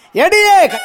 எடியே க-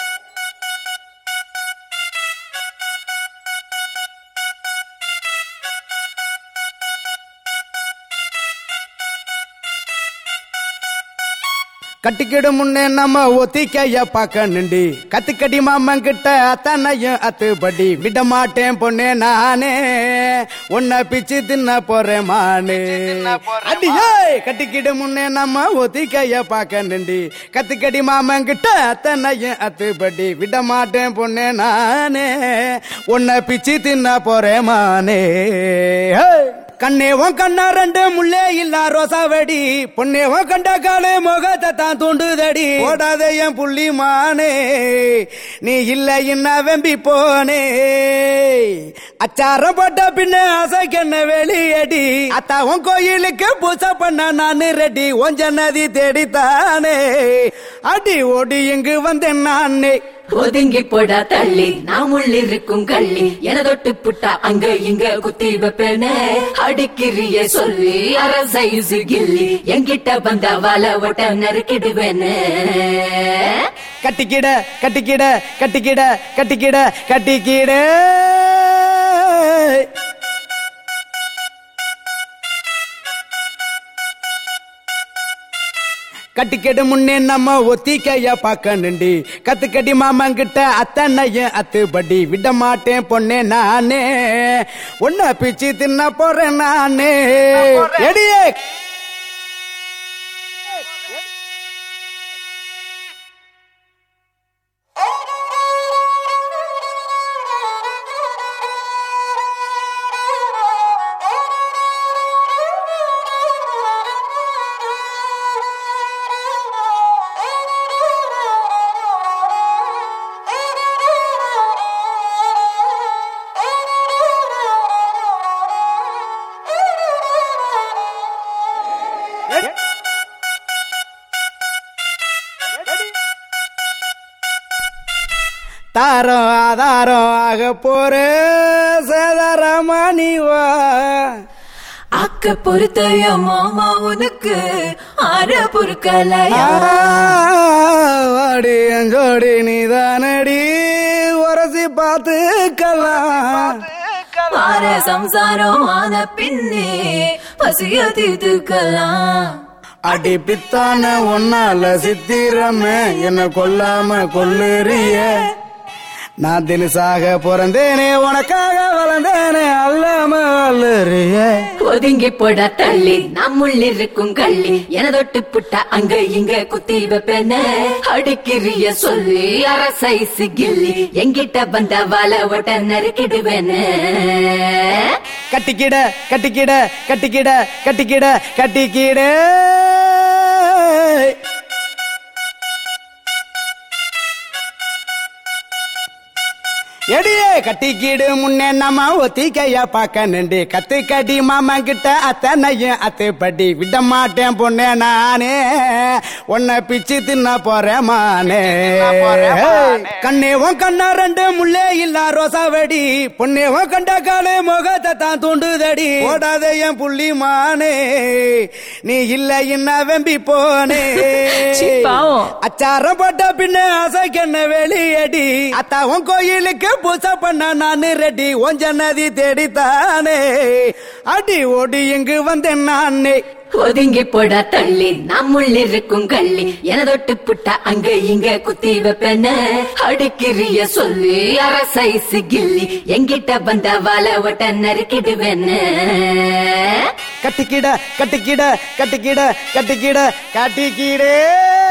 கட்டிக்கிடு முன்னே நம்ம ஒத்திக்கைய பார்க்க நிண்டி கத்துக்கடி மாமன் கிட்ட அத்தனையும் அத்துப்படி விட மாட்டேன் பொண்ணே நானே உன்னை பிச்சு தின்ன போறேன் மானே அடியே கட்டிக்கிடு முன்னே நம்ம ஒத்திக்கைய பார்க்க நிண்டி கத்துக்கடி மாமன் கிட்ட அத்தனையும் அத்துப்படி விட மாட்டேன் பொண்ணே நானே உன்னை பிச்சு தின்ன போறேன் மானே ஹே! கண்ணேவன் கண்ணா ரெண்டு முள்ளே இல்ல ரோசாவடி பொன்னேவன் கண்ட காலே முகத்தை தான் தூண்டுதடி ஓடாத என் புள்ளி மானே நீ இல்ல என்ன வெம்பி போனே அச்சாரம் போட்ட பின்ன அசைக்கென்ன வெளியடி அத்தாவும் கோயிலுக்கு பூசை பண்ண நானு ரெடி ஒஞ்ச நதி தேடித்தானே அடி ஓடி இங்கு வந்தேன் நானே ஒதுங்கி போடா தள்ளி நாம் உள்ளிருக்கும் கள்ளி என தொட்டு புட்டா அங்க இங்க குத்தி வைப்பேனே அடிக்கிறிய சொல்லி அரசைசு கில்லி என்கிட்ட வந்த வாழ ஒட்ட நறுக்கிடுவேனே கட்டிக்கிட கட்டிக்கிட கட்டிக்கிட கட்டிக்கிட கட்டிக்கிட கட்டிக்கெடு முன்னே நம்ம ஒத்திக்கைய பார்க்க நிண்டி கத்துக்கடி மாமன் கிட்ட அத்தனையும் அத்துப்படி விட மாட்டேன் பொண்ணே நானே உன்னை பிச்சு தின்ன போறேன் நானே எடியே தாரம் ஆதாரம் ஆக போற சேதாரமானிவா அக்க பொறுத்தைய மாமா உனக்கு ஆற பொறுக்கலையா வாடி அஞ்சோடி நீதானடி உரசி பார்த்துக்கலாம் ஆற சம்சாரம் ஆன பின்னே பசிய தீர்த்துக்கலாம் அடி பித்தான ஒன்னால சித்திரமே என்ன கொல்லாம கொல்லுறிய நான் தினசாக பிறந்தேனே உனக்காக வளர்ந்தேனே அல்லாம வல்லுறிய ஒதுங்கி போட தள்ளி நாம் உள்ளிருக்கும் கள்ளி என தொட்டு புட்டா அங்க இங்க குத்தி வைப்பேன அடிக்கிறிய சொல்லி அரசைசு கில்லி என்கிட்ட வந்த வாழ ஒட்ட நறுக்கிடுவேனே கட்டிக்கிட கட்டிக்கிட கட்டிக்கிட கட்டிக்கிட கட்டிக்கிட எடியே கட்டிக்கிடு முன்னே நம்ம ஒத்திக்கைய பார்க்க நின்று கத்து கடி மாமா கிட்ட அத்தனையும் அத்துப்படி விட மாட்டேன் பொண்ணே நானே உன்னை பிச்சு தின்ன போறேன் மானே கண்ணேவன் கண்ணா ரெண்டு முள்ளே இல்ல ரோசாவடி பொன்னேவன் கண்ட காலே முகத்தை தான் தூண்டுதடி ஓடாத என் புள்ளி மானே நீ இல்ல என்ன வெம்பி போனே சீ, பாவம். அச்சாரம் போட்ட பின்ன அசைக்கென்ன வெளியடி அத்தாவும் கோயிலுக்கு பூசை பண்ண நானு ரெடி ஒஞ்ச நதி தேடித்தானே அடி ஓடி இங்கு வந்தேன் நானே ஒதுங்கி போடா தள்ளி நாம் உள்ளிருக்கும் கள்ளி என தொட்டு புட்டா அங்க இங்க குத்தி வைப்பேன அடிக்கிறிய சொல்லி அரசைசு கில்லி என்கிட்ட வந்த வாழ ஒட்ட நறுக்கிடுவேனே கட்டிக்கிட கட்டிக்கிட கட்டிக்கிட கட்டிக்கிட கட்டிக்கிடே